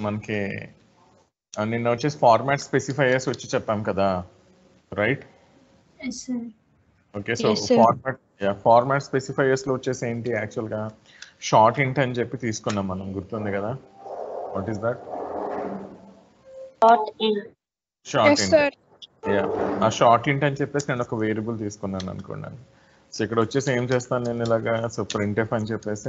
మనకి ఆ, నిన్న వచ్చేసి ఫార్మాట్ స్పెసిఫైయర్స్ వచ్చి చెప్పాం కదా right yes sir okay so Yes, sir. Format format specifiers లో వచ్చేసి ఏంటి యాక్చువల్ గా షార్ట్ ఇంట్ అని చెప్పి తీసుకున్నాం మనం గుర్తుంది కదా what is that Dot in. Short is int sir yeah ఆ షార్ట్ ఇంట్ అని చెప్పేసి నేను ఒక వేరియబుల్ తీసుకున్నాను అనుకున్నాను సో ఇక్కడ వచ్చేసి ఏం చేస్తాను నేను ఇలాగా సో ప్రింట్ ఎఫ్ అని చెప్పేసి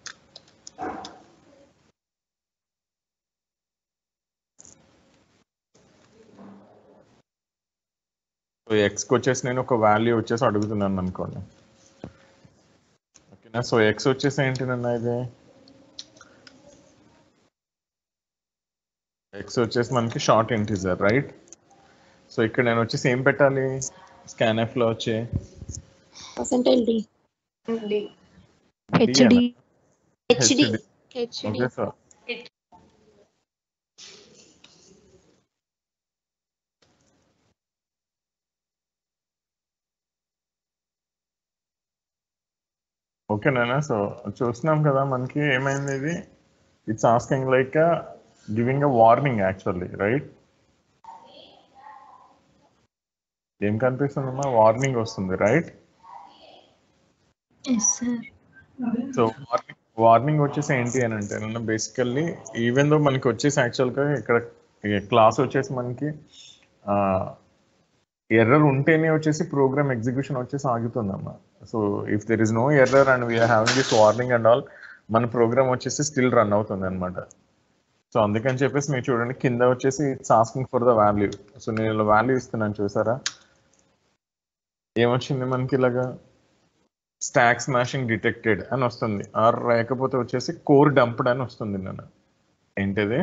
సో ఎక్స్కి వచ్చేసి నేను ఒక వాల్యూ వచ్చేసి అడుగుతున్నాను అనుకోండి ఓకేనా సో ఎక్స్ వచ్చేసి ఏంటి నన్న ఇది ఎక్స్ వచ్చేసి మనకి షార్ట్ ఇంటిజర్ రైట్ సో ఇక్కడ నేను వచ్చేసి ఏం పెట్టాలి స్కాన్ లో వచ్చి Percentage D. HD HD. HD okay sir ఓకేనా సో చూస్తున్నాం కదా మనకి ఏమైంది ఇది it's asking like giving a warning actually right ఏం కనిపిస్తుందమ్మా వార్నింగ్ వస్తుంది right yes sir so warning warning వచ్చేసి ఏంటి అని అంటే నన్ను బేసికల్లీ ఈవెన్ దో మనకి వచ్చేసి యాక్చువల్గా ఇక్కడ క్లాస్ వచ్చేసి మనకి ఎర్రర్ ఉంటేనే వచ్చేసి ప్రోగ్రామ్ ఎగ్జిక్యూషన్ వచ్చేసి ఆగుతుందమ్మా so if there is no error and we are having this warning and all మన ప్రోగ్రామ్ వచ్చేసి స్టిల్ రన్ అవుతుంది అనమాట సో అందుకని చెప్పేసి మీరు చూడండి కింద వచ్చేసి it's asking for the value so నేను ఇలా వాల్యూ ఇస్తున్నాను చూసారా ఏమొచ్చింది మనకి ఇలాగా స్టాక్ స్మాషింగ్ డిటెక్టెడ్ అని వస్తుంది ఆర్ లేకపోతే వచ్చేసి కోర్ డంప్డ్ అని వస్తుంది నన్ను ఏంటిది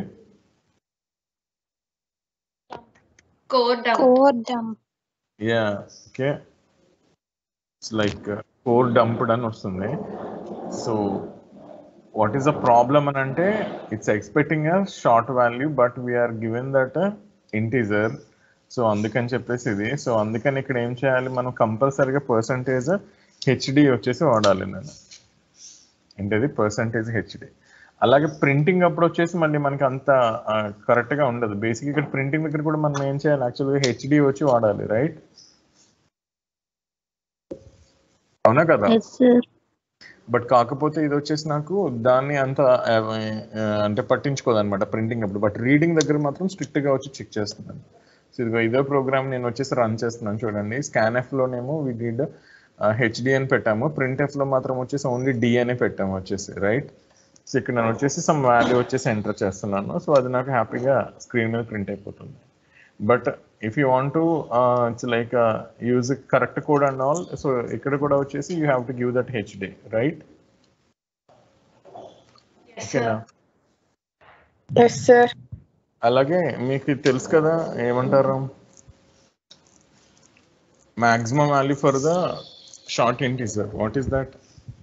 core down core dump yeah okay it's like core dumped అని వస్తుంది so what is the problem అని అంటే it's expecting a short value but we are given that integer so అందుకని చెప్పేసి ఇది సో అందుకని ఇక్కడ ఏం చేయాలి మనం కంపల్సరీగా పర్సంటేజ్ హెచ్డి వచ్చేసి వాడాలి నేను ఏంటది పర్సంటేజ్ హెచ్డి అలాగే ప్రింటింగ్ అప్పుడు వచ్చేసి మళ్ళీ మనకి అంత కరెక్ట్ గా ఉండదు బేసిక్ ఇక్కడ ప్రింటింగ్ దగ్గర కూడా మనం ఏం చేయాలి యాక్చువల్గా హెచ్డి వచ్చి వాడాలి రైట్ అవునా కదా Yes, sir. బట్ కాకపోతే ఇది వచ్చేసి నాకు దాన్ని అంత ఆ, ఆ, అంటే పట్టించుకోదు అనమాట ప్రింటింగ్ అప్పుడు బట్ రీడింగ్ దగ్గర మాత్రం స్ట్రిక్ట్ గా వచ్చి చెక్ చేస్తున్నాను సో ఇదిగో ఇదే ప్రోగ్రామ్ నేను వచ్చేసి రన్ చేస్తున్నాను చూడండి స్కాన్ ఎఫ్ లోనేమో వి డిడ్ హెచ్డి అని పెట్టాము ప్రింట్ ఎఫ్ లో మాత్రం వచ్చేసి ఓన్లీ డి అనే పెట్టాము వచ్చేసి రైట్ సో ఇక్కడ నేను వచ్చేసి సమ్ వాల్యూ వచ్చేసి ఎంటర్ చేస్తున్నాను సో అది నాకు హ్యాపీగా స్క్రీన్ మీద ప్రింట్ అయిపోతుంది but if you want to it's like use correct code and all so ఇక్కడ కూడా వచ్చేసి you have to give that HD right ఓకేనా Yes, sir. అలాగే మీకు ఇది తెలుసు కదా ఏమంటారు maximum value for the short integer what is that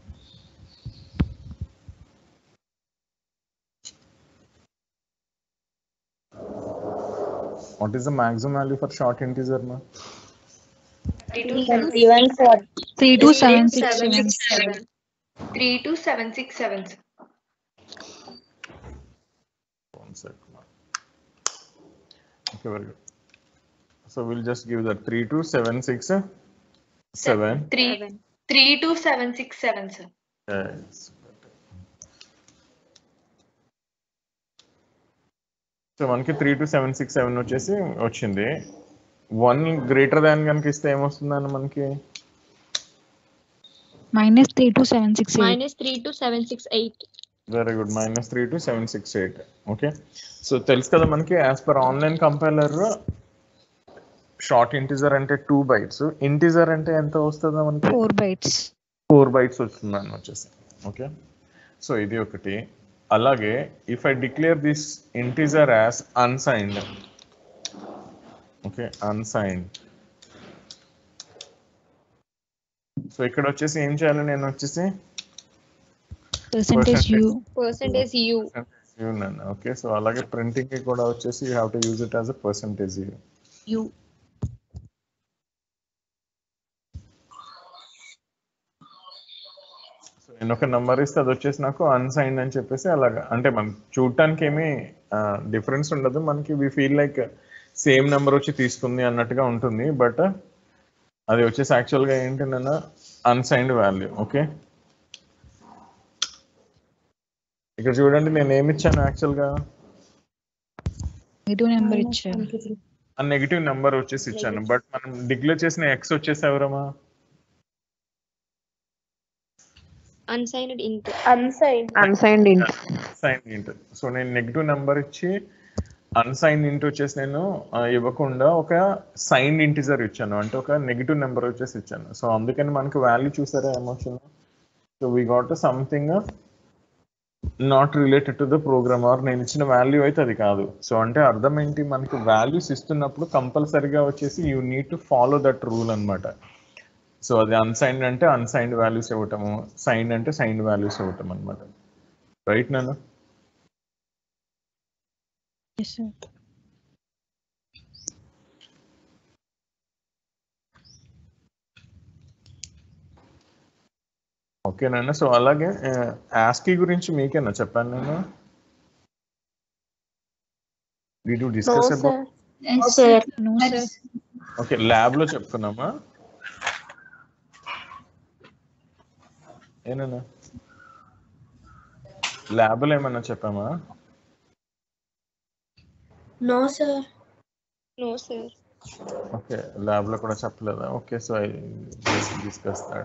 what is the maximum value for short integer మా Even for three two seven six seven seven six seven three two seven six seven One sec. Okay, very good. So we'll just give that three two seven six uh, seven. Three three two seven six seven sir Yes. So మనకి three two seven six seven వచ్చేసి వచ్చింది one greater than కనుక ఇస్తే ఏమొస్తుందని మనకి minus three two seven six eight minus 3 to 768. Very good minus three two seven six eight okay so తెలుసు కదా మనకి as per online compiler short integer అంటే టూ బైట్స్ ఇంటిజర్ అంటే ఎంత వస్తుందో మనకి ఫోర్ బైట్స్ ఫోర్ బైట్స్ వస్తుందని వచ్చేసి ఓకే సో ఇది ఒకటి అలాగే if I declare this integer as unsigned okay unsigned so ఇక్కడ వచ్చేసి ఏం చేయాలి నేను వచ్చేసి percentage U Percentage U. Okay so అలాగే ప్రింటింగ్ కి కూడా వచ్చేసి you have to use it as a percentage U so నేను ఒక నెంబర్ ఇస్తే అది వచ్చేసి నాకు అన్సైన్డ్ అని చెప్పేసి అలాగా అంటే మనం చూడటానికి ఏమీ డిఫరెన్స్ ఉండదు మనకి we feel like same number వచ్చి తీసుకుంది అన్నట్టుగా ఉంటుంది బట్ అది వచ్చేసి యాక్చువల్గా ఏంటి నన్ను అన్సైన్డ్ వాల్యూ ఓకే ఇక్కడ చూడండి నేను ఏమి ఇచ్చాను యాక్చువల్గా నెగిటివ్ నెంబర్ ఇచ్చారు ఆ నెగిటివ్ నెంబర్ వచ్చేసి ఇచ్చాను బట్ మనం డిక్లేర్ చేసిన ఎక్స్ వచ్చేసి ఎవరమ్మా Unsigned int. Unsigned. Unsigned int signed int so నేను నెగిటివ్ నెంబర్ ఇచ్చి అన్సైన్ ఇంట్ వచ్చేసి నేను ఆ, ఇవ్వకుండా ఒక సైన్ ఇంటిజర్ ఇచ్చాను అంటే ఒక నెగిటివ్ నెంబర్ వచ్చేసి ఇచ్చాను సో అందుకని మనకి వాల్యూ చూసారా ఏమొచ్చిందో so we got something not related to the program or నేను ఇచ్చిన వాల్యూ అయితే అది కాదు సో అంటే అర్థం ఏంటి మనకి వాల్యూస్ ఇస్తున్నప్పుడు కంపల్సరీగా వచ్చేసి you need to follow that rule అన్నమాట సో అది అన్సైన్డ్ అంటే అన్సైన్డ్ వాల్యూస్ ఇవ్వటము సైన్డ్ అంటే సైన్డ్ వాల్యూస్ ఇవ్వటం అనమాట రైట్ నన్ను ఎస్ సార్ ఓకేనండి సో అలాగే యాస్కీ గురించి మీకేనా చెప్పాను నేను డి టు No, discuss sir. About Sir. No sir okay lab లో చెప్తున్నామా ఏనన్నా ల్యాబ్ లో ఏమన్నా చెప్పామా No, sir. No, sir. Okay lab లో కూడా చెప్పలేదా okay so I discuss that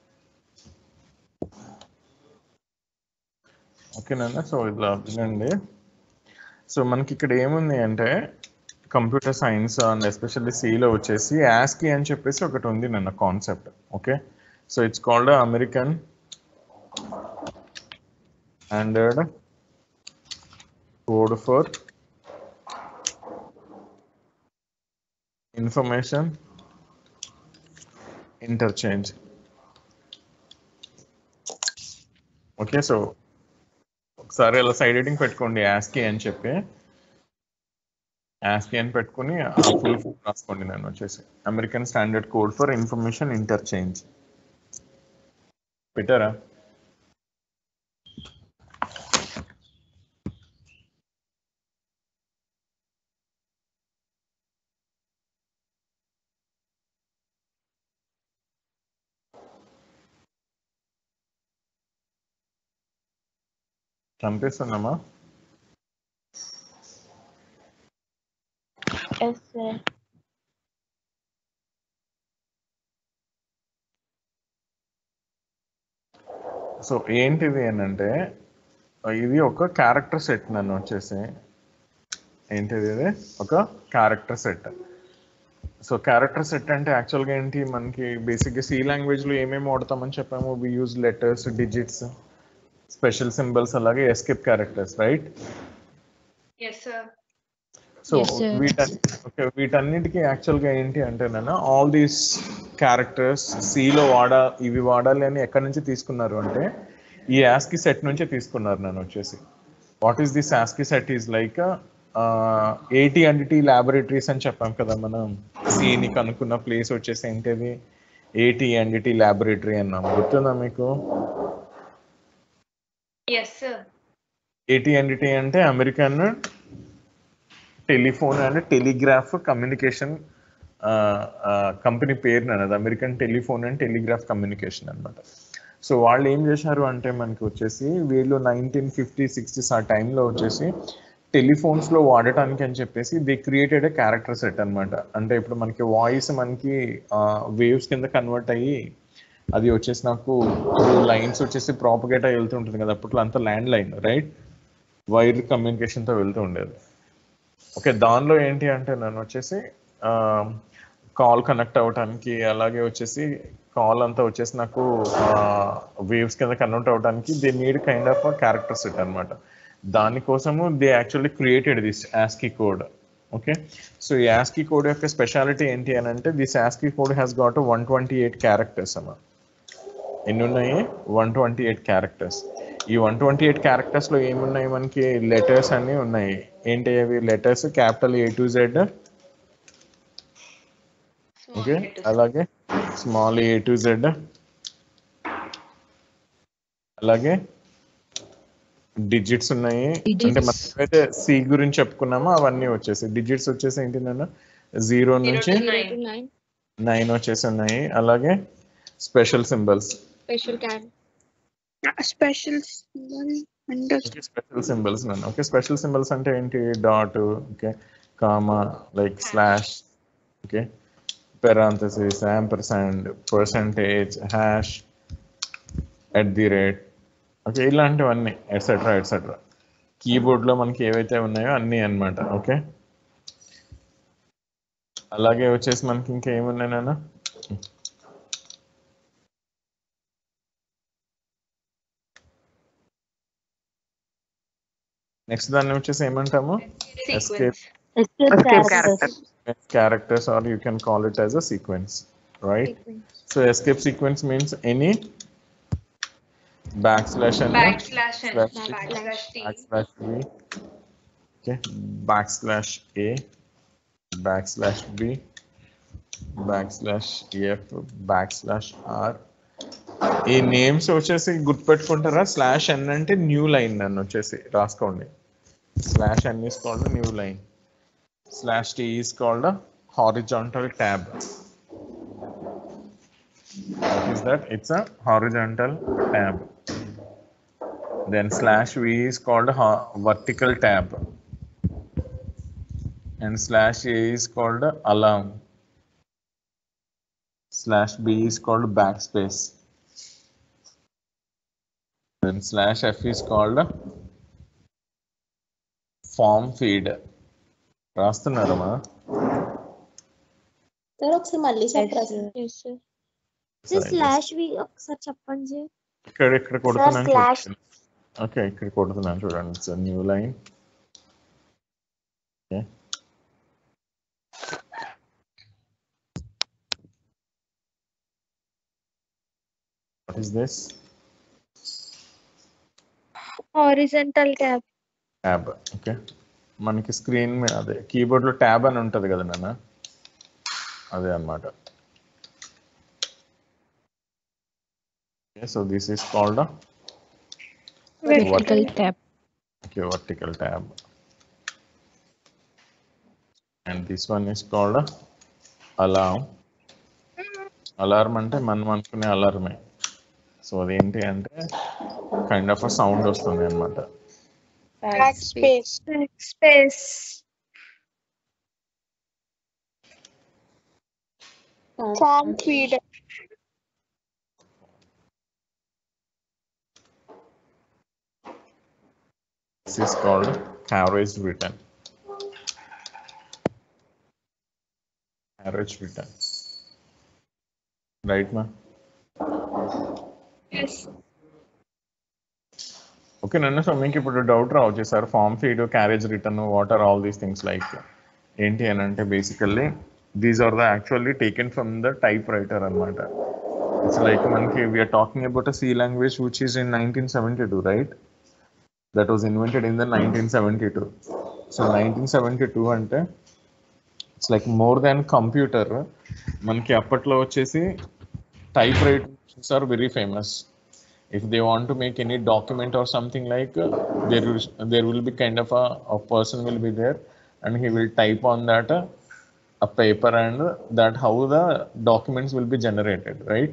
ఓకేనండి సో ఇలా వినండి సో మనకి ఇక్కడ ఏముంది అంటే కంప్యూటర్ సైన్స్ అండ్ ఎస్పెషల్లీ సిలో వచ్చేసి యాస్కీ అని చెప్పేసి ఒకటి ఉంది నన్న concept okay so it's called American Standard Code for Information Interchange okay so ఒకసారి అలా సైడ్ ఎడింగ్ పెట్టుకోండి యాస్కీ అని చెప్పి యాస్కీ అని పెట్టుకుని ఆ ఫుల్ రాసుకోండి నేను వచ్చేసి American Standard Code for Information Interchange పెట్టారా చంపేస్తున్నామా Yes, sir. సో ఏంటిది అని అంటే ఇది ఒక క్యారెక్టర్ సెట్ నన్ను వచ్చేసి ఏంటిది ఇది ఒక character set so character set అంటే యాక్చువల్గా ఏంటి మనకి బేసిక్గా సి లాంగ్వేజ్లో ఏమేమి వాడతామని చెప్పాము we use letters digits special symbols అలాగే escape characters right yes sir so Yes, sir. వీటన్ని ఓకే వీటన్నిటికీ యాక్చువల్గా ఏంటి అంటే నేను ఆల్ దీస్ క్యారెక్టర్స్ సిలో వాడా ఇవి వాడాలి అని ఎక్కడి నుంచి తీసుకున్నారు అంటే ఈ యాస్కి సెట్ నుంచే తీసుకున్నారు నన్ను వచ్చేసి what is this ASCII set is like AT and laboratories అని చెప్పాం కదా మనం సిని కనుక్కున్న ప్లేస్ వచ్చేసి ఏంటిది ఏటీ అండ్ టీ ల్యాబొరేటరీ అన్నాం గుర్తుందా మీకు yes sir AT and T అంటే American Telephone and Telegraph Communication company పేరు అన్నది American Telephone and Telegraph Communication అన్నమాట సో వాళ్ళు ఏం చేశారు అంటే మనకి వచ్చేసి వీళ్ళు నైన్టీన్ ఫిఫ్టీ సిక్స్టీస్ ఆ టైంలో వచ్చేసి టెలిఫోన్స్ లో వాడటానికి అని చెప్పేసి they created a character set అన్నమాట అంటే ఇప్పుడు మనకి వాయిస్ మనకి వేవ్స్ కింద కన్వర్ట్ అయ్యి అది వచ్చేసి నాకు లైన్స్ వచ్చేసి ప్రాపగేట్ అయ్యి వెళ్తుంటుంది కదా అప్పట్లో అంతా ల్యాండ్ లైన్ రైట్ వైర్ కమ్యూనికేషన్తో వెళ్తూ ఉండేది ఓకే దానిలో ఏంటి అంటే నన్ను వచ్చేసి కాల్ కనెక్ట్ అవ్వటానికి అలాగే వచ్చేసి కాల్ అంతా వచ్చేసి నాకు వేవ్స్ కింద కన్వర్ట్ అవ్వడానికి they need kind of character set అనమాట దానికోసము they actually created this ASCII code okay so ఈ యాస్కీ కోడ్ యొక్క స్పెషాలిటీ ఏంటి అని అంటే this ASCII code has got one twenty eight characters అమ్మా ఎన్ని ఉన్నాయి వన్ ట్వంటీ ఎయిట్ క్యారెక్టర్స్ ఈ వన్ ట్వంటీ ఎయిట్ క్యారెక్టర్స్ లో ఏమున్నాయి మనకి లెటర్స్ అన్ని ఉన్నాయి ఏంటి అవి letters capital A to Z okay అలాగే స్మాల్ ఏ టు జెడ్ అలాగే డిజిట్స్ ఉన్నాయి Digits. అంటే మనం ఏవైతే సి గురించి చెప్పుకున్నామో అవన్నీ వచ్చేసి డిజిట్స్ వచ్చేసి ఏంటిదన్న జీరో నుంచి to Zero nine. to nine. Nine వచ్చేసి ఉన్నాయి అలాగే special symbols Special can. Special symbol and special symbols నన్ను ఓకే స్పెషల్ సింబల్స్ అంటే ఏంటి dot okay comma like slash okay parenthesis ampersand percentage hash at the rate okay ఇలాంటివన్నీ etcetera etcetera కీబోర్డ్లో మనకి ఏవైతే ఉన్నాయో అన్నీ అన్నమాట ఓకే అలాగే వచ్చేసి మనకి ఇంకా ఏమున్నాయి నాన్న నెక్స్ట్ దాన్ని వచ్చేసి ఏమంటాము Sequence. escape character. characters or you can call it as a sequence right Sequence. so escape sequence means any backslash and Backslash n. Backslash. Backslash t. backslash v okay backslash a backslash b backslash f backslash r ఈ names వచ్చేసి గుర్తుపెట్టుకుంటారా slash N అంటే new line నన్ను వచ్చేసి రాసుకోండి slash N is called new line slash t is called a horizontal tab. What is that? It's a horizontal tab. Then slash v is called a ho- vertical tab. And slash a is called a alarm. Slash b is called backspace. Then slash f is called a form feed. రాస్తున్నారమ్మా sir ఒకసారి మళ్ళీ చెప్పరా Yes, sir. Slash వి ఒకసారి చెప్పండి ఇక్కడ ఇక్కడ కొడుతున్నాను slash. Okay ఇక్కడ కొడుతున్నాను చూడండి it's new line okay what is this horizontal tab tab okay మనకి స్క్రీన్ మీద అదే కీబోర్డ్ లో ట్యాబ్ అని ఉంటది కదా నాన్న అదే అన్నమాట so this is called vertical tab okay vertical tab and this one is called a alarm alarm అంటే మనం అనుకునే అలారమే సో అదేంటి అంటే కైండ్ ఆఫ్ అ సౌండ్ వస్తుంది అనమాట space space form feed this is called carriage return carriage return right మా okay నన్ను so మీకు ఇప్పుడు డౌట్ రావచ్చు sir form feed carriage return what are all these things like ఏంటి అని అంటే basically these are the actually taken from the typewriter అనమాట it's like మనకి we're talking about a C language which is in nineteen seventy two right that was invented in the nineteen seventy two so nineteen seventy two అంటే it's like more than computer మనకి అప్పట్లో వచ్చేసి typewriters are very famous if they want to make any document or something like uh, there will there will be kind of a, a person will be there and he will type on that uh, a paper and uh, that how the documents will be generated right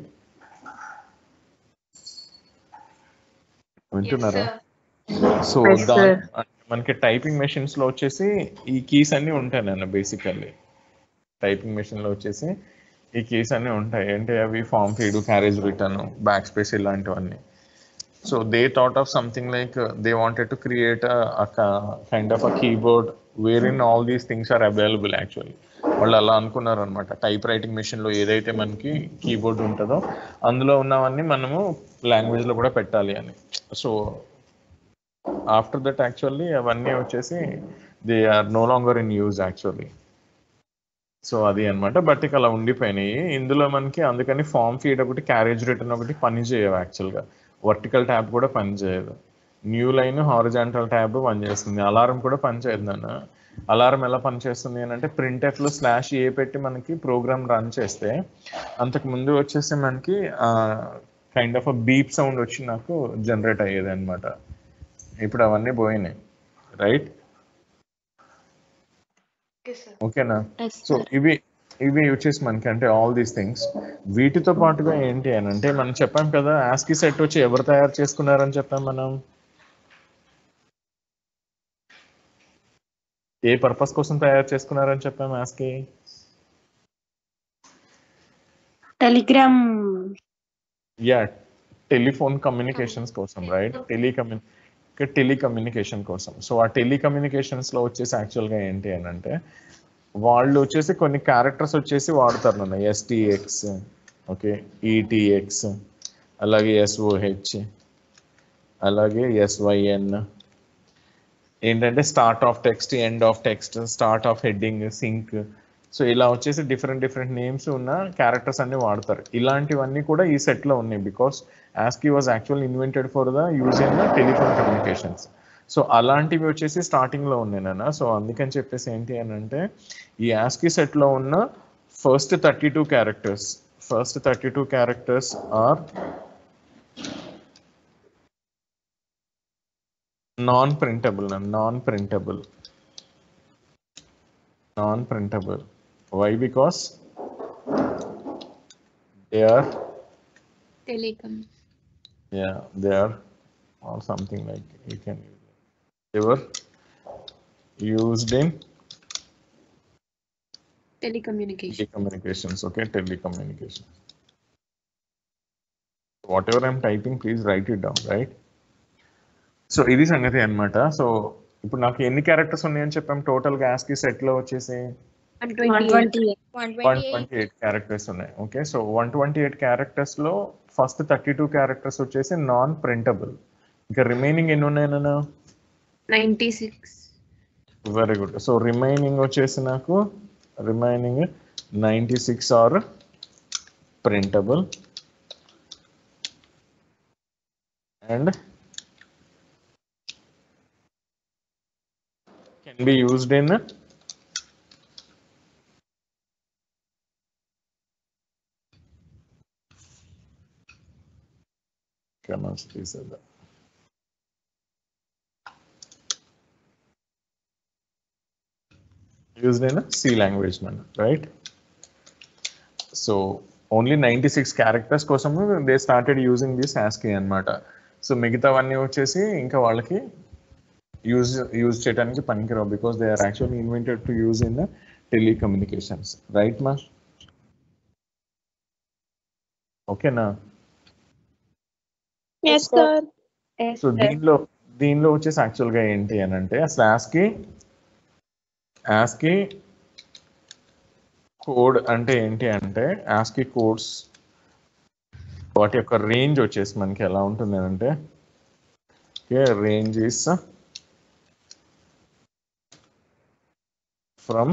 Yes, వింటున్నారా sir. So దాని మనకి typing machines లో వచ్చేసి ఈ keys అన్ని ఉంటాయి నాన్న basically typing machine లో వచ్చేసి ఈ కీస్ అన్ని ఉంటాయి అంటే అవి form feed carriage return back space ఇలాంటివన్నీ so they thought of something like they wanted to create kind of a keyboard where in all these things are available actually వాళ్ళు అలా అనుకున్నారు అనమాట టైప్ రైటింగ్ మెషిన్ లో ఏదైతే మనకి keyboard ఉంటుందో అందులో ఉన్నవన్నీ మనము లాంగ్వేజ్ లో కూడా పెట్టాలి అని సో ఆఫ్టర్ దట్ యాక్చువల్లీ అవన్నీ వచ్చేసి they are no longer in use actually so అది అన్నమాట బట్ ఇక అలా ఉండిపోయినాయి ఇందులో మనకి అందుకని ఫామ్ ఫీడ్ ఒకటి క్యారేజ్ రిటర్న్ ఒకటి పని చేయవు యాక్చువల్గా వర్టికల్ ట్యాబ్ కూడా పని చేయదు న్యూ లైన్ హారిజాంటల్ ట్యాబ్ పనిచేస్తుంది అలారం కూడా పనిచేయదు నాన్న అలారం ఎలా పనిచేస్తుంది అని అంటే ప్రింటెఫ్ లో స్లాష్ ఏ పెట్టి మనకి ప్రోగ్రామ్ రన్ చేస్తే అంతకు ముందు వచ్చేసి మనకి కైండ్ ఆఫ్ బీప్ సౌండ్ వచ్చి నాకు జనరేట్ అయ్యేది అనమాట ఇప్పుడు అవన్నీ పోయినాయి రైట్ ఓకేనా సో ఇవి ఇవి వచ్చేసి మనకి అంటే ఆల్ దీస్ థింగ్స్ వీటితో పాటుగా ఏంటి అని అంటే మనం చెప్పాం కదా ఆస్కి సెట్ వచ్చి ఎవరు తయారు చేసుకున్నారని చెప్పాం మనం ఏ పర్పస్ కోసం తయారు చేసుకున్నారని చెప్పాం ఆస్కి టెలిగ్రామ్ యా టెలిఫోన్ కమ్యూనికేషన్స్ కోసం రైట్ టెలికమ్యూ టెలికమ్యూనికేషన్ కోసం సో ఆ టెలికమ్యూనికేషన్స్ లో వచ్చేసి యాక్చువల్ గా ఏంటి అని అంటే వాళ్ళు వచ్చేసి కొన్ని క్యారెక్టర్స్ వచ్చేసి వాడతారు నన్ను ఎస్టీఎక్స్ ఓకే ఈటీఎక్స్ అలాగే ఎస్ఓహెచ్ అలాగే ఎస్వైఎన్ ఏంటంటే start of text end of text start of heading sync so ఇలా వచ్చేసి డిఫరెంట్ డిఫరెంట్ నేమ్స్ ఉన్న క్యారెక్టర్స్ అన్ని వాడతారు ఇలాంటివన్నీ కూడా ఈ సెట్ లో ఉన్నాయి because ASCII was actual invented for the use in the telephone communications so అలాంటివి వచ్చేసి స్టార్టింగ్ లో ఉన్నాయి నాన్న సో అందుకని చెప్పేసి ఏంటి అని అంటే ఈ ఆస్కీ సెట్ లో ఉన్న first thirty two characters first thirty two characters are non printable non printable non printable why because they are Telecom. yeah they are or something like you can use it. they were used in Telecommunication. telecommunications okay telecommunications whatever i'm typing please write it down right so ఇది సంగతి అన్నమాట so ఇప్పుడు నాకు ఎన్ని characters ఉన్నాయని చెప్పాం total గా ఆస్కి set లో వచ్చేసి 128. వన్ ట్వంటీ ఎయిట్ క్యారెక్టర్స్ ఉన్నాయి okay so one twenty eight characters లో ఫస్ట్ థర్టీ టూ క్యారెక్టర్స్ వచ్చేసి నాన్ ప్రింటబుల్ ఇంకా రిమైనింగ్ ఎన్ని ఉన్నాయి నాన్న 96. వెరీ గుడ్ సో రిమైనింగ్ వచ్చేసి నాకు remaining ninety six are printable and can be used in commands తీసేద్దాం used in a C language man, right? So only 96 characters కోసం they started using this ASCII అన్నమాట so మిగతావన్నీ వచ్చేసి ఇంకా వాళ్ళకి use use చేయడానికి పనికిరావు because they are actually invented to use in telecommunications right మా ఓకేనా Yes, sir. సో దీనిలో దీనిలో వచ్చేసి యాక్చువల్గా ఏంటి అని అంటే అసలు యాస్కి యాస్కి కోడ్ అంటే ఏంటి అంటే యాస్కి కోడ్స్ వాటి యొక్క రేంజ్ వచ్చేసి మనకి ఎలా ఉంటుంది అంటే okay range is from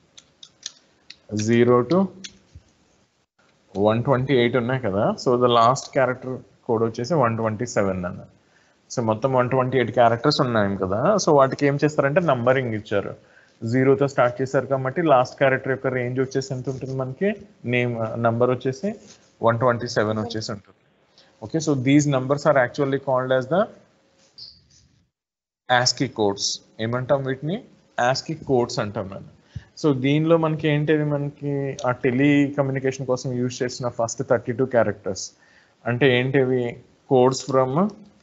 zero to one twenty eight ఉన్నాయి కదా so the last character code వచ్చేసి వన్ ట్వంటీ సెవెన్ అన్న సో మొత్తం వన్ ట్వంటీ ఎయిట్ క్యారెక్టర్స్ ఉన్నాయి కదా సో వాటికి ఏం చేస్తారంటే నంబరింగ్ ఇచ్చారు జీరోతో స్టార్ట్ చేశారు కాబట్టి లాస్ట్ క్యారెక్టర్ యొక్క రేంజ్ వచ్చేసి ఎంత ఉంటుంది మనకి నేమ్ నంబర్ వచ్చేసి వన్ ట్వంటీ సెవెన్ వచ్చేసి ఉంటుంది okay so these numbers are actually called as the ASCII codes ఏమంటాం వీటిని యాస్కీ కోడ్స్ అంటాం మనం సో దీనిలో మనకి ఏంటిది మనకి ఆ టెలి కమ్యూనికేషన్ కోసం యూజ్ చేసిన ఫస్ట్ థర్టీ టూ క్యారెక్టర్స్ అంటే ఏంటివి codes from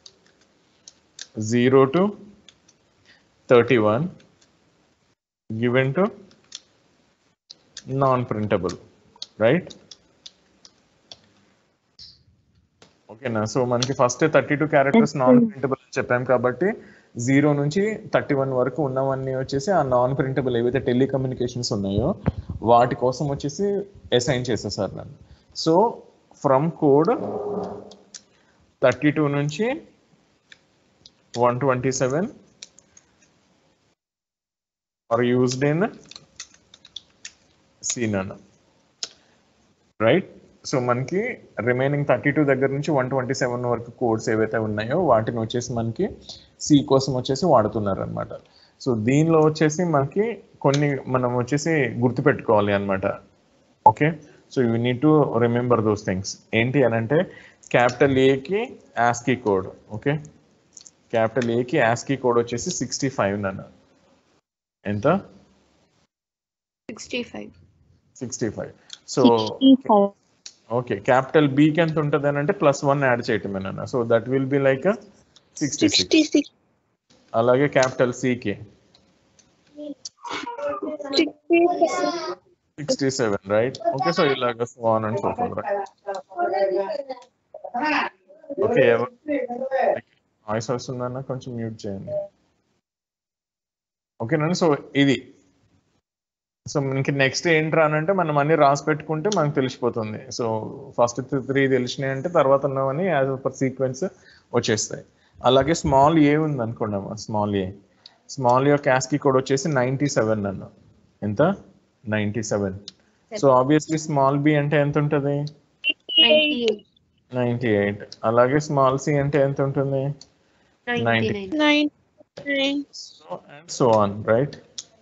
zero to thirty one given to non printable right ఓకేనా సో మనకి first thirty two characters non printable అని చెప్పాం కాబట్టి జీరో నుంచి థర్టీ వన్ వరకు ఉన్నవన్నీ వచ్చేసి ఆ నాన్ ప్రింటబుల్ ఏవైతే టెలికమ్యూనికేషన్స్ ఉన్నాయో వాటి కోసం వచ్చేసి అసైన్ చేసేసారు నన్ను so from code thirty two నుంచి one twenty seven are used in సీనన్ రైట్ సో మనకి రిమైనింగ్ థర్టీ టూ దగ్గర నుంచి వన్ ట్వంటీ సెవెన్ వరకు కోడ్స్ ఏవైతే ఉన్నాయో వాటిని వచ్చేసి మనకి సి కోసం వచ్చేసి వాడుతున్నారు అనమాట సో దీనిలో వచ్చేసి మనకి కొన్ని మనం వచ్చేసి గుర్తుపెట్టుకోవాలి అనమాట okay so you need to remember those things ఏంటి అని అంటే క్యాపిటల్ ఏకి యాస్కీ కోడ్ ఓకే క్యాపిటల్ ఏకి యాస్కీ కోడ్ వచ్చేసి సిక్స్టీ ఫైవ్ నన్ను ఎంత sixty five sixty five so okay capital బీకి ఎంత ఉంటుంది అని అంటే ప్లస్ వన్ యాడ్ చేయటమేనన్నా so that will be like sixty six sixty six అలాగే క్యాపిటల్ సికి sixty sixty seven right okay so ఇలాగ so on and so forth okay voice వస్తుందన్న కొంచెం మ్యూట్ చేయండి ఓకేనండి సో ఇది సో మనకి నెక్స్ట్ ఏంట్రా అని అంటే మనం అన్ని రాసి పెట్టుకుంటే మనకు తెలిసిపోతుంది సో ఫస్ట్ త్రీ తెలిసినాయి అంటే తర్వాత ఉన్నవన్నీ యాజ్ పర్ సీక్వెన్స్ వచ్చేస్తాయి అలాగే స్మాల్ ఏ ఉంది అనుకోండి అమ్మా స్మాల్ ఏ స్మాల్ ఏ క్యాస్కి కోడ్ వచ్చేసి నైంటీ సెవెన్ అన్న ఎంత ninety seven so obviously small B అంటే ఎంత ఉంటుంది నైన్టీ ఎయిట్ నైంటీ ఎయిట్ అలాగే స్మాల్ సి అంటే ఎంత ఉంటుంది ninety 90. Nine nine nine so and so on right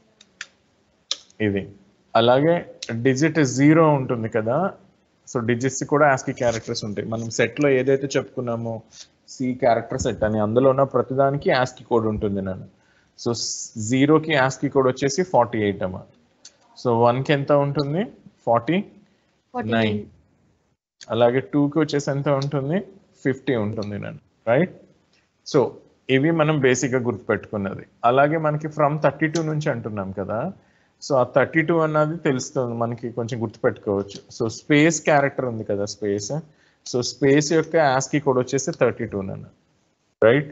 ఇది అలాగే డిజిట్ జీరో ఉంటుంది కదా సో డిజిట్స్ కూడా ఆస్కి క్యారెక్టర్స్ ఉంటాయి మనం సెట్ లో ఏదైతే చెప్పుకున్నామో సి క్యారెక్టర్ సెట్ అని అందులో ఉన్న ప్రతిదానికి ఆస్కి కోడ్ ఉంటుంది నన్ను సో జీరోకి ఆస్కి కోడ్ వచ్చేసి ఫార్టీ ఎయిట్ అమ్మ సో వన్కి ఎంత ఉంటుంది ఫార్టీ ఫార్టీ నైన్ నైన్ అలాగే టూకి వచ్చేసి ఎంత ఉంటుంది ఫిఫ్టీ ఉంటుంది నన్ను రైట్ సో ఇవి మనం బేసిక్గా గుర్తుపెట్టుకున్నది అలాగే మనకి ఫ్రమ్ థర్టీ టూ నుంచి అంటున్నాం కదా సో ఆ థర్టీ టూ అన్నది తెలుస్తుంది మనకి కొంచెం గుర్తుపెట్టుకోవచ్చు సో స్పేస్ క్యారెక్టర్ ఉంది కదా స్పేస్ సో స్పేస్ యొక్క యాస్కి కోడ్ వచ్చేసి థర్టీ టూ నన్ను రైట్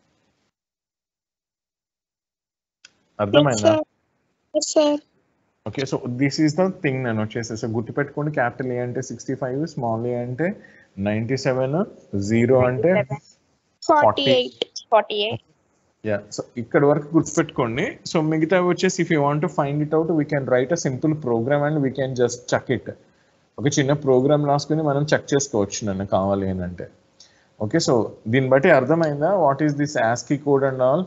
అర్థమైందా sir okay so this is the thing నేను వచ్చేసి సో గుర్తుపెట్టుకోండి క్యాపిటల్ ఏ అంటే సిక్స్టీ ఫైవ్ స్మాల్ ఏ అంటే నైంటీ సెవెన్ జీరో అంటే forty eight forty eight yeah so ఇక్కడ వరకు గుర్తుపెట్టుకోండి సో మిగతా వచ్చేసి if you want to find it out we can write a simple program and we can just check it ఒక చిన్న ప్రోగ్రామ్ రాసుకుని మనం చెక్ చేసుకోవచ్చు నన్ను కావాలి అని అంటే ఓకే సో దీన్ని బట్టి అర్థమైందా what is this ASCII code and all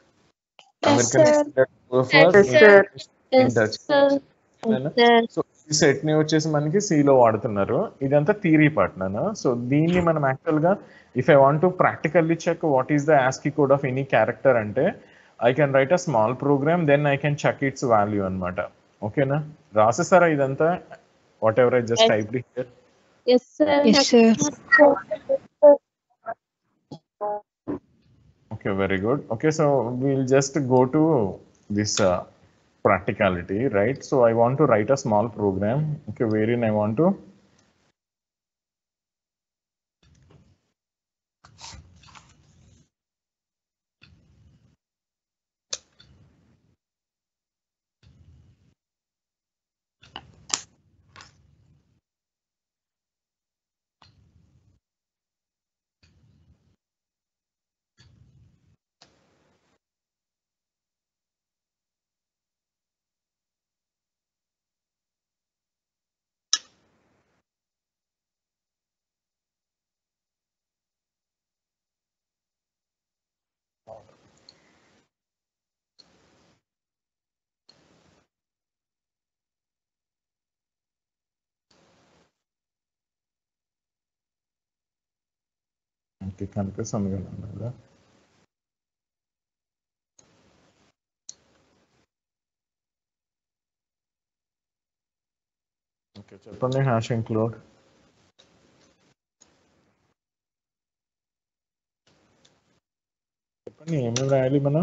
so ఈ సెట్ ని వచ్చేసి మనకి C లో వాడుతున్నారు ఇదంతా థియరీ పార్ట్ నాన్న సో దీన్ని మనం యాక్చువల్ గా if I want to practically check what is the ASCII code of any character అంటే I can write a small program then I can check its value అనమాట ఓకేనా రాసేసారా ఇదంతా whatever I just type here yes sir yes sir Okay, very good. Okay, so we'll just go to this uh, practicality, right? So I want to write a small program, okay, wherein I want to okay, కనిపిస్తుంది కదా okay చెప్పండి hash include చెప్పండి ఏమేమి రాయాలి మనం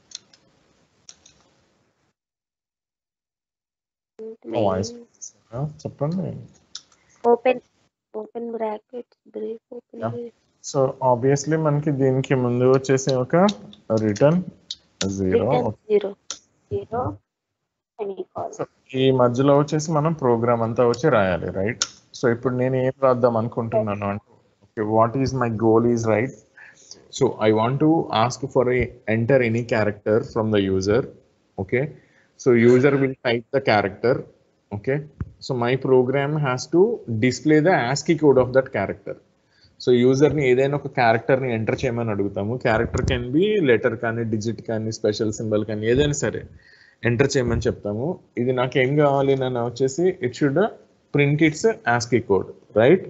voice చెప్పండి open open brackets break open Yeah. So obviously మనకి దీనికి ముందు వచ్చేసి ఒక return zero zero zero so ఈ మధ్యలో వచ్చేసి మనం ప్రోగ్రామ్ అంతా వచ్చి రాయాలి రైట్ సో ఇప్పుడు నేను ఏం రాద్దాం అనుకుంటున్నాను అంటే okay what is my goal is right so I want to ask for enter any character from the user okay so user will type the character okay so my program has to display the ASCII code of that character so యూజర్ని ఏదైనా ఒక క్యారెక్టర్ని enter చేయమని అడుగుతాము character can be letter కానీ digit కానీ special symbol కానీ ఏదైనా సరే ఎంటర్ చేయమని చెప్తాము ఇది నాకు ఏం కావాలి నన్ను వచ్చేసి it should print its ASCII code right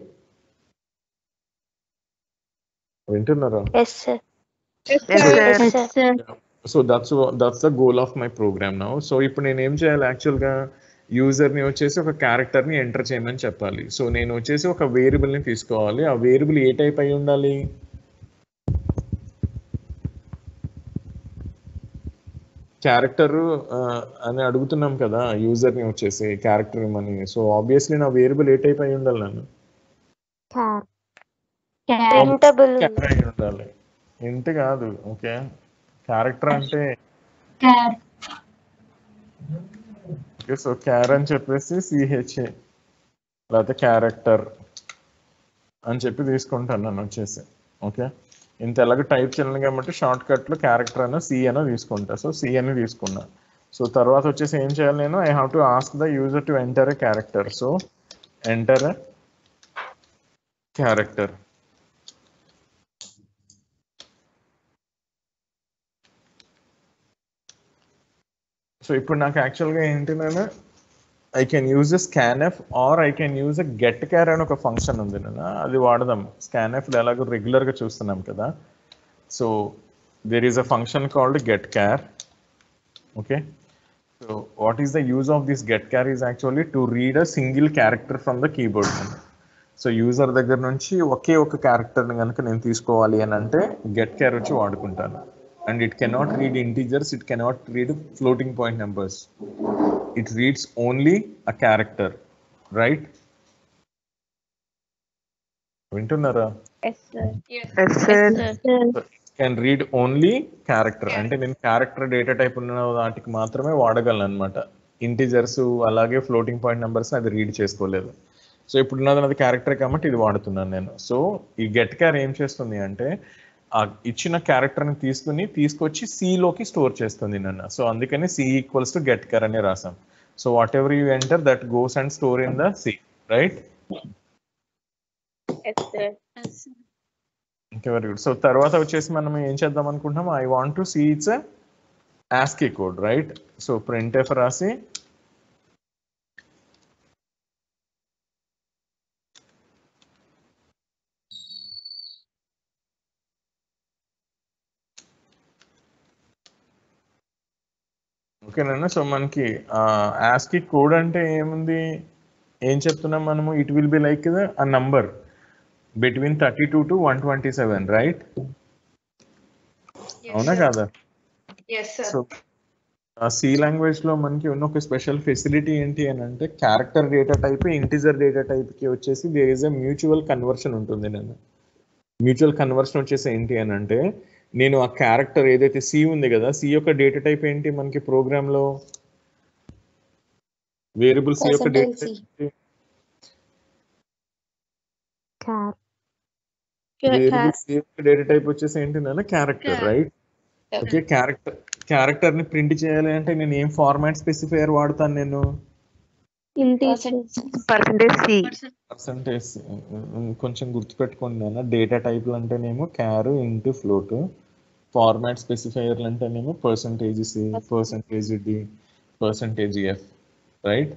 వింటున్నారా yes sir Yes, sir. Yes sir so that's that's the goal of my program now so ఇప్పుడు నేను ఏం చేయాలి యాక్చువల్గా యూజర్ని వచ్చేసి ఒక క్యారెక్టర్ని ఎంటర్ చేయమని చెప్పాలి సో నేను వచ్చేసి ఒక వేరియబుల్ని తీసుకోవాలి ఆ వేరియబుల్ ఏ టైప్ అయి ఉండాలి క్యారెక్టర్ అని అడుగుతున్నాం కదా యూజర్ని వచ్చేసి క్యారెక్టర్ ఇమ్మని సో ఆబ్వియస్లీ నా వేరియబుల్ ఏ టైప్ అయి ఉండాలి నన్ను ప్రింటబుల్ క్యారెక్టర్ అయి ఉండాలి ఇంటి కాదు ఓకే క్యారెక్టర్ అంటే ఓకే సో క్యార్ అని చెప్పేసి సిహెచ్ఏ లేకపోతే క్యారెక్టర్ అని చెప్పి తీసుకుంటాను నన్ను వచ్చేసి ఓకే ఇంత ఎలాగ టైప్ చేయాలి కాబట్టి షార్ట్ కట్లో క్యారెక్టర్ అని సి అని తీసుకుంటా సో సి అని తీసుకున్నా సో తర్వాత వచ్చేసి ఏం చేయాలి నేను I have to ask the user to enter a character so enter a character so ఇప్పుడు నాకు యాక్చువల్గా ఏంటి నేను I can use a scanf or I can use a get char అని ఒక ఫంక్షన్ ఉంది నేను అది వాడదాం స్కాన్ఎఫ్ ఎలాగో రెగ్యులర్గా చూస్తున్నాం కదా so there is a function called get char okay so what is the use of this get char is actually to read a single character from the keyboard so user దగ్గర నుంచి ఒకే ఒక క్యారెక్టర్ని కనుక నేను తీసుకోవాలి అని అంటే గెట్ క్యార్ వచ్చి వాడుకుంటాను and it cannot read integers it cannot read floating point numbers it reads only a character right వింటున్నారా కెన్ రీడ్ ఓన్లీ క్యారెక్టర్ అంటే నేను క్యారెక్టర్ డేటా టైప్ ఉన్న వాటికి మాత్రమే వాడగలను అనమాట ఇంటిజర్స్ అలాగే ఫ్లోటింగ్ పాయింట్ నెంబర్స్ అది రీడ్ చేసుకోలేదు సో ఇప్పుడు ఉన్నది నాది క్యారెక్టర్ కాబట్టి ఇది వాడుతున్నాను నేను సో ఈ గెట్ క్యార్ ఏం చేస్తుంది అంటే ఆ ఇచ్చిన క్యారెక్టర్ని తీసుకుని తీసుకొచ్చి C లోకి స్టోర్ చేస్తుంది నన్ను సో అందుకని C equals to get char అని రాసాం so whatever you enter that goes and store in the C right Yes, sir. Okay very good so తర్వాత వచ్చేసి మనం ఏం చేద్దాం అనుకుంటున్నాం I want to see it's ASCII code right so printf రాసి ఓకేనా సో మనకి Aashiqui code అంటే ఏముంది ఏం చెప్తున్నాం మనము it will be like a number between thirty two to one twenty seven right అవునా కాదా సో సి లాంగ్వేజ్ లో మనకి ఉన్న ఒక స్పెషల్ ఫెసిలిటీ ఏంటి అని అంటే character data type integer data type కి వచ్చేసి there is a mutual conversion ఉంటుంది నేను మ్యూచువల్ కన్వర్షన్ వచ్చేసి ఏంటి అని అంటే నేను ఆ క్యారెక్టర్ ఏదైతే సి ఉంది కదా సి యొక్క డేటా టైప్ ఏంటి మనకి ప్రోగ్రామ్ లో వేరియబుల్ సి యొక్క డేటా Percentage వేరియబుల్ సి యొక్క డేటా టైప్ వచ్చేసి ఏంటి నాన్న character Char- right okay character character ని ప్రింట్ చేయాలి అంటే నేను ఏం ఫార్మాట్ స్పెసిఫైయర్ వాడతాను నేను పర్సంటేజ్ సి పర్సంటేజ్ కొంచెం గుర్తుపెట్టుకోండి నాన్న డేటా టైప్లు అంటేనేమో క్యార్ ఇంటూ ఫ్లోట్ ఫార్మాట్ స్పెసిఫైయర్లు అంటేనేమో percentage c percentage d percentage f right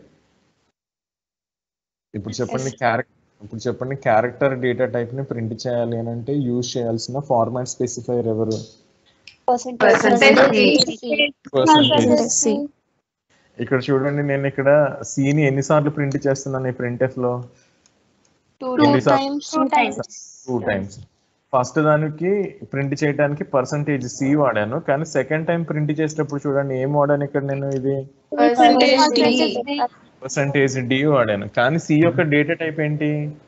ఇప్పుడు చెప్పండి క్యారెక్టర్ ఇప్పుడు చెప్పండి క్యారెక్టర్ డేటా టైప్ ని ప్రింట్ చేయాలి అని అంటే యూజ్ చేయాల్సిన ఫార్మాట్ స్పెసిఫైయర్ ఎవరు పర్సంటేజ్ సి ఇక్కడ చూడండి నేను ఇక్కడ C ని ఎన్నిసార్లు ప్రింట్ చేస్తున్నాను ఈ ప్రింట్ ఎఫ్ లో ఎన్నిసార్లు టూ టైమ్స్ ఫస్ట్ దానికి ప్రింట్ చేయడానికి పర్సంటేజ్ సి వాడాను కానీ సెకండ్ టైం ప్రింట్ చేసేటప్పుడు చూడండి ఏం వాడాను ఇక్కడ నేను ఇది పర్సంటేజ్ డి వాడాను కానీ సి యొక్క డేటా టైప్ ఏంటి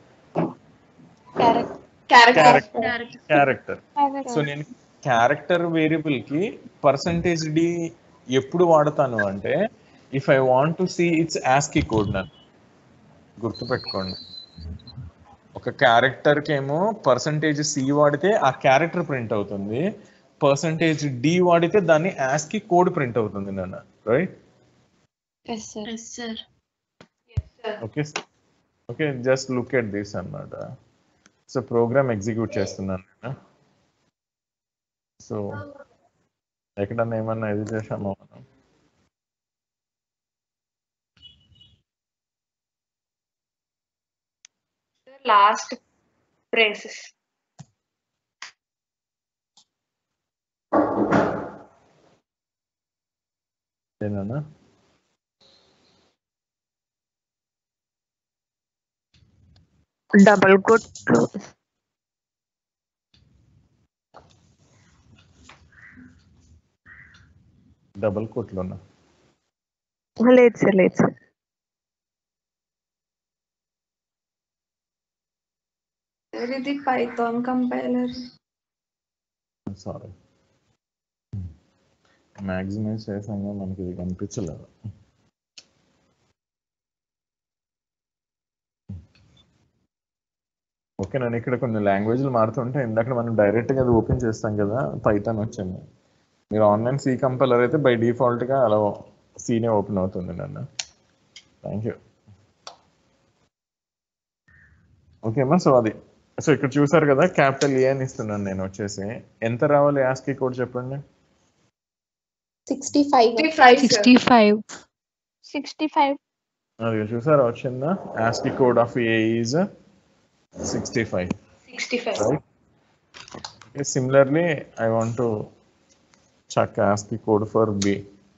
క్యారెక్టర్ సో నేను క్యారెక్టర్ వేరియబుల్ కి పర్సంటేజ్ డి ఎప్పుడు వాడతాను అంటే if I want to see it's ASCII code నన్ను గుర్తుపెట్టుకోండి ఒక క్యారెక్టర్ కి ఏమో పర్సంటేజ్ సి వాడితే ఆ క్యారెక్టర్ ప్రింట్ అవుతుంది పర్సంటేజ్ డి వాడితే దాన్ని ఆస్కీ కోడ్ ప్రింట్ అవుతుంది నన్ను right okay okay just look at this అన్నమాట సో ప్రోగ్రామ్ ఎగ్జిక్యూట్ చేస్తున్నాను నేను సో ఎక్కడన్నా ఏమన్నా ఇది చేసామా మనం లాస్ట్ బ్రేసెస్ ఏనా డబల్ కొట్లు డబల్ కోట్లోనా లేదు సార్ లేదు సార్ ఇది పైథాన్ కంపైలర్ సారీ మ్యాక్సిమైజ్ చేసాక మనకి ఇది కనిపించలేదు ఓకే నేను ఇక్కడ కొన్ని లాంగ్వేజ్లు మారుతుంటే ఇందాక మనం డైరెక్ట్గా అది ఓపెన్ చేస్తాం కదా పైథాన్ వచ్చింది మీరు ఆన్లైన్ సి కంపైలర్ అయితే బై డిఫాల్ట్గా అలా సీనే ఓపెన్ అవుతుంది నన్ను థ్యాంక్ యూ ఓకే అమ్మా సో అది సో ఇక్కడ చూసారు కదా క్యాపిటల్ ఏ అని ఇస్తున్నాను నేను వచ్చేసి ఎంత రావాలి యాస్కి కోడ్ చెప్పండి sixty five five sixty five sixty five అది చూసారా వచ్చిందా ASCII code of A is sixty five sixty five right? Similarly, I want to check ASCII code for B.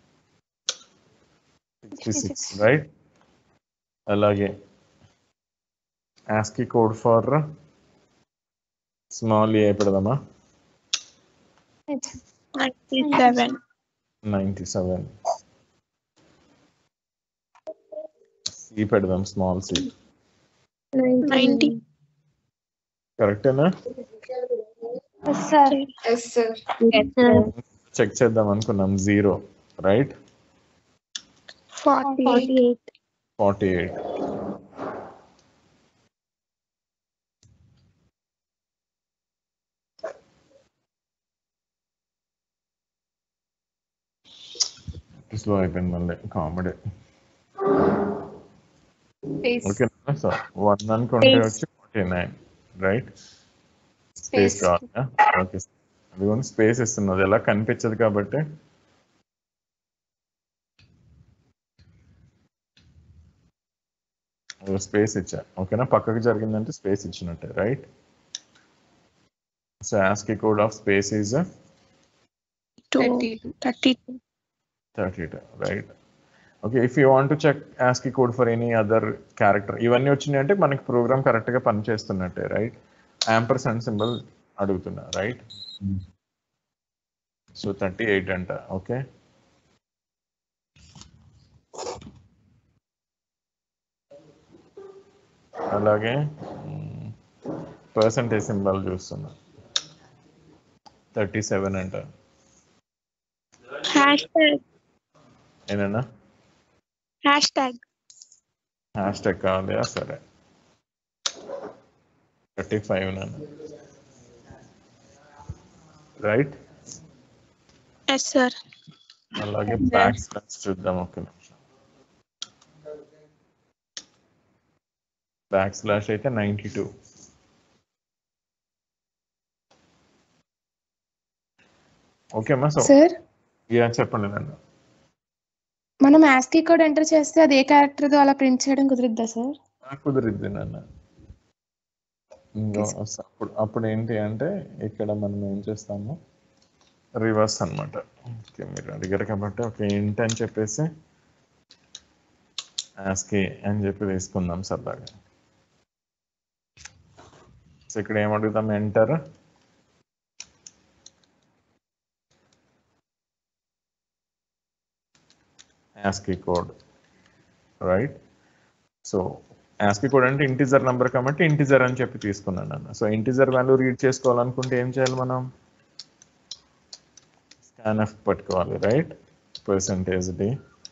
66, right? అలాగే ASCII code for small a పెడదామా ninety seven ninety seven c పెడదాం small c ninety కరెక్టేనా sir yes sir check చేద్దాం అనుకున్నాం zero right forty eight forty eight slow అయిపోయింది మళ్ళీ comedy okay so one అనుకుంటే వచ్చి ఫార్టీ నైన్ రైట్ స్పేస్ కావాలా ఓకే అది కూడా స్పేస్ ఇస్తున్నది ఎలా కనిపించదు కాబట్టి స్పేస్ ఇచ్చా ఓకేనా పక్కకు జరిగిందంటే స్పేస్ ఇచ్చినట్టే right so ASCII code of space is two thirty thirty thirty two right okay if you want to check ASCII code for any other character ఇవన్నీ వచ్చినాయి అంటే మనకి ప్రోగ్రామ్ కరెక్ట్గా పనిచేస్తున్నట్టే రైట్ యాంపర్సెంట్ సింబల్ అడుగుతున్నా రైట్ సో థర్టీ ఎయిట్ అంట okay అలాగే percentage symbol చూస్తున్నా థర్టీ సెవెన్ అంట హ్యాష్ ట్యాగ్ ఏనన్నా హ్యాష్ ట్యాగ్ హ్యాష్ ట్యాగ్ కావాలా సరే థర్టీ ఫైవ్ నన్ను రైట్ ఎస్ సార్ అలాగే బ్యాక్ స్లాష్ చూద్దాం ఒక నిమిషం బ్యాక్ స్లాష్ అయితే నైంటీ టూ ఓకే అమ్మా సో సార్ యా చెప్పండి నన్ను మనం యాస్కీ కోడ్ ఎంటర్ చేస్తే అది ఏ క్యారెక్టర్ తో అలా ప్రింట్ చేయడం కుదురుద్దా సార్ నాకు కుదిరిద్ది నాన్న ఇంకో అప్పుడు అప్పుడు ఏంటి అంటే ఇక్కడ మనం ఏం చేస్తాము రివర్స్ అన్నమాట ఓకే మీరు అడిగారు కాబట్టి ఓకే ఏంటి అని చెప్పేసి యాస్కి అని చెప్పి తీసుకుందాం సరదాగా సో ఇక్కడ ఏం అడుగుతాం enter ASCII code right so ASCII code అంటే ఇంటిజర్ నెంబర్ కాబట్టి ఇంటిజర్ అని చెప్పి తీసుకున్నాను అన్న సో ఇంటిజర్ వాల్యూ రీడ్ చేసుకోవాలనుకుంటే ఏం చేయాలి మనం స్కాన్ ఎఫ్ పట్టుకోవాలి right percentage d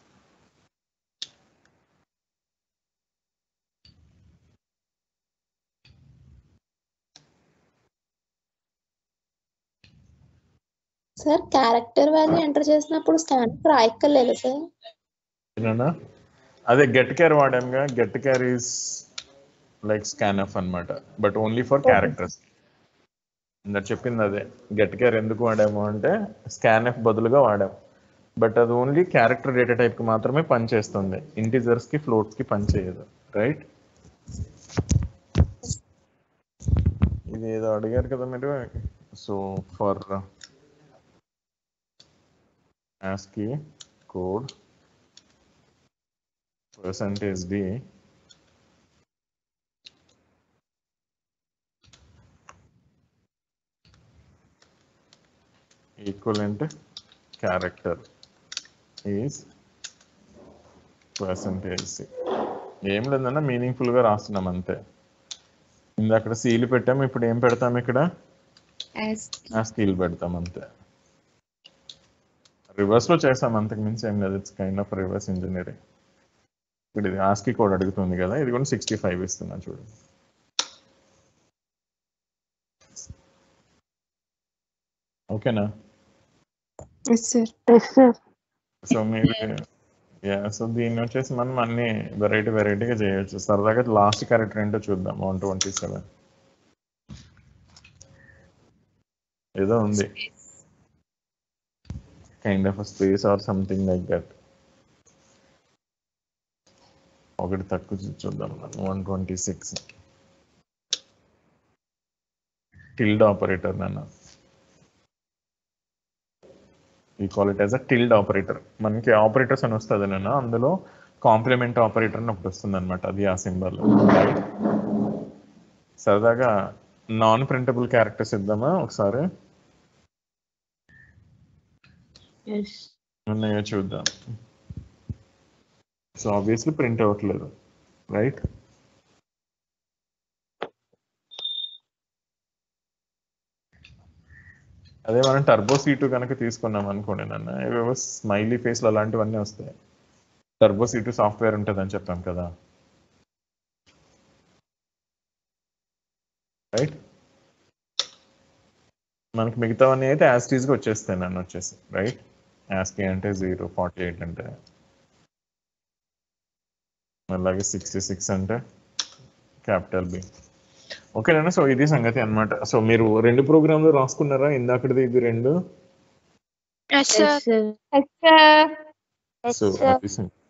sir character value enter చేసినప్పుడు స్కాన్ రాయక్కర్లేదు సార్ ఏనా అదే గెట్ కేర్ వాడాంగా గెట్ కేర్ ఈస్ లైక్ స్కాన్ ఎఫ్ అనమాట బట్ ఓన్లీ ఫర్ క్యారెక్టర్స్ ఇందాక చెప్పింది అదే గెట్ కేర్ ఎందుకు వాడాము అంటే స్కాన్ ఎఫ్ బదులుగా వాడాము బట్ అది ఓన్లీ క్యారెక్టర్ డేటా టైప్ కి మాత్రమే పనిచేస్తుంది ఇంటిజర్స్ కి ఫ్లోట్స్ కి పనిచేయదు రైట్ ఇది ఏదో అడిగారు కదా మీరు so for ASCII code percentage D equivalent character is percentage C ఏం లేదన్నా మీనింగ్ఫుల్ గా రాస్తున్నాం అంతే ఇందాక సీలు పెట్టాము ఇప్పుడు ఏం పెడతాం ఇక్కడ ఆ స్కిల్ పెడతాం అంతే రివర్స్ లో చేసాం అంతకు మించి ఏం లేదు it's kind of reverse engineering ఇప్పుడు ఇది ఆస్కి కోడ్ అడుగుతుంది కదా ఇది కూడా సిక్స్టీ ఫైవ్ ఇస్తున్నా చూడు ఓకేనా yes sir yes sir so మీరు యా సో దీన్ని వచ్చేసి మనం అన్ని వెరైటీ వెరైటీగా చేయొచ్చు సరదాగా లాస్ట్ క్యారెక్టర్ ఏంటో చూద్దాం వన్ ట్వంటీ సెవెన్ ఏదో ఉంది kind of space or something like that ఒకటి తక్కువ చూ- చూద్దాం one twenty six tilde operator నాన్న we call it as a tilde operator మనకి ఆపరేటర్స్ అని వస్తుంది నాన్న అందులో కాంప్లిమెంట్ ఆపరేటర్ అని ఒకటి వస్తుంది అనమాట అది ఆ సింబల్ సరదాగా నాన్ ప్రింటబుల్ క్యారెక్టర్స్ ఇద్దామా ఒకసారి ఉన్నాయో చూద్దాం సో ఆబ్వియస్లీ ప్రింట్ అవ్వట్లేదు రైట్ అదే మనం టర్బో సీటు కనుక తీసుకున్నాం అనుకోండి నన్ను ఏవేవో స్మైలీ ఫేస్లు అలాంటివన్నీ వస్తాయి టర్బో సీటు సాఫ్ట్వేర్ ఉంటుందని చెప్పాం కదా రైట్ మనకి మిగతావన్నీ అయితే యాస్టీస్గా వచ్చేస్తాయి నన్ను వచ్చేసి రైట్ యాస్కి అంటే జీరో ఫార్టీ ఎయిట్ అంటే అలాగే సిక్స్టీ సిక్స్ అంటే క్యాపిటల్ బి ఓకేనా సో ఇది సంగతి అన్నమాట సో మీరు రెండు ప్రోగ్రాంలు రాసుకున్నారా ఇందాకటిది ఇది రెండు సార్ సో అది సంగతి